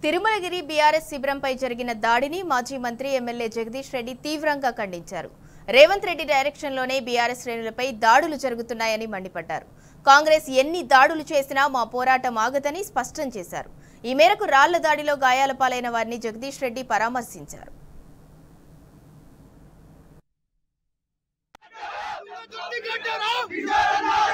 Tirumalagiri BRS శిబిరంపై జరిగిన దాడిని మాజీ మంత్రి ఎమ్మెల్యే జగదీష్ రెడ్డి తీవ్రంగా ఖండించారు రేవంత్ రెడ్డి డైరెక్షన్లోనే బీఆర్ఎస్ శ్రేణులపై దాడులు జరుగుతున్నాయని మండిపడ్డారు కాంగ్రెస్ ఎన్ని దాడులు చేసినా మా పోరాటం ఆగదని స్పష్టం చేశారు ఈ మేరకు రాళ్ల దాడిలో గాయాల పాలైన వారిని జగదీష్ రెడ్డి పరామర్శించారు దుర్దిగడ్డరా